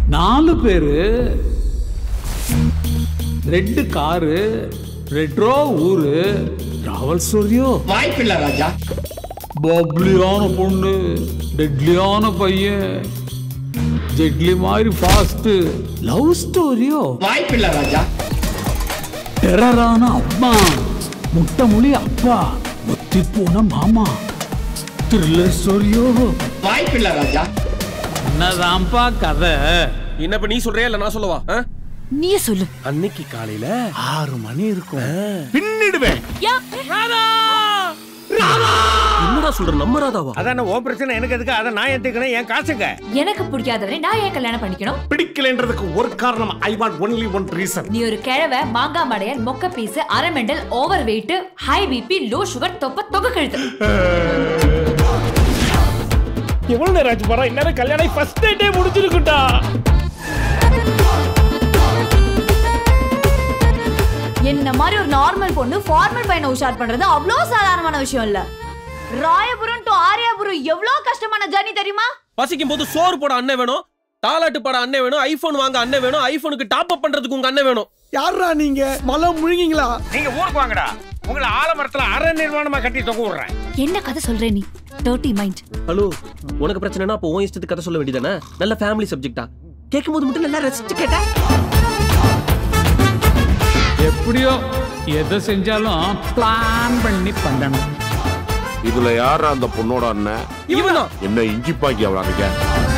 நாலு பேரு red car retro ஊரு டிராவல் ஸ்டோரியோ வாய்ப்பில்லை ராஜா பப்ளியான பொண்ணு டெட்லியான பையன் ஜெட்லி மாதிரி ஃபாஸ்ட் லவ் ஸ்டோரியோ வாய்ப்பில்லை ராஜா டெரரான அம்மா முட்டை மொழி அப்பா முத்தி போன மாமா த்ரில்லர் ஸ்டோரியோ வாய்ப்பில்லை ராஜா என்னதான்ப்பா கதை என்ன இப்ப நீ சொல்றியா இல்ல நான் சொல்லவா ஆ? நீயே சொல்லு அன்னைக்கு காலையில ஆறு மணி இருக்கும் பின்னிடுவேன் என்னடா சொல்ற நம்ம ராதாவா அதான ஓ பிரச்சனை எனக்கு எதுக்கு அதை நான் ஏத்துக்கணும் என் காசுங்க எனக்கு பிடிக்காதவரை நான் ஏன் கல்யாணம் பண்ணிக்கணும் பிடிக்கலன்றதுக்கு ஒரு காரணம் I want only one reason நீ ஒரு கிழவை மாங்காய் மடையன் மொக்க பீஸ் அரை mental over weight high BP low sugar தொப்ப தொகை கழுத்து எவ்வளவு நேரம் ஆச்சு பாரா இந்நேரம் கல்யாணம் ஃபர்ஸ்ட் டேட்டே முடிஞ்சிருக்குட்டா என்ன மாதிரி ஒரு நார்மல் பொண்ணு ஃபார்மல் பையனை உஷார் பண்றது அவ்வளோ சாதாரணமான விஷயம் இல்ல ராயபுரம் டு ஆரியாபுரம் எவ்வளோ கஷ்டமான ஜர்னி தெரியுமா பசிக்கும் போது சோறு போட அண்ணன் வேணும் தாலாட்டு பட அண்ணன் வேணும் ஐபோன் வாங்க அண்ணன் வேணும் ஐபோனுக்கு டாப் அப் பண்றதுக்கு உங்க அண்ணன் வேணும் யாரா நீங்க மலை முழுங்கிங்களா நீங்க ஊருக்கு வாங்கடா உங்களை ஆலமரத்துல அரை நிர்வாணமா கட்டி தொங்க விடுறேன் என்ன கதை சொல்ற நீ டர்ட்டி மைண்ட் ஹலோ உனக்கு பிரச்சனைனா அப்போ உன் இஷ்டத்துக்கு கதை சொல்ல வேண்டியதானே நல்ல ஃபேமிலி சப்ஜெக்டா கேட்கும் போது மட்டும் நல்லா ரசிச்சு கேட்டா எப்படியோ எதை செஞ்சாலும் பிளான் பண்ணி பண்ணணும் இதுல யார் அந்த பொண்ணோட அண்ணன் இவன்தான் என்ன இஞ்சி பாக்கி அவளாங்க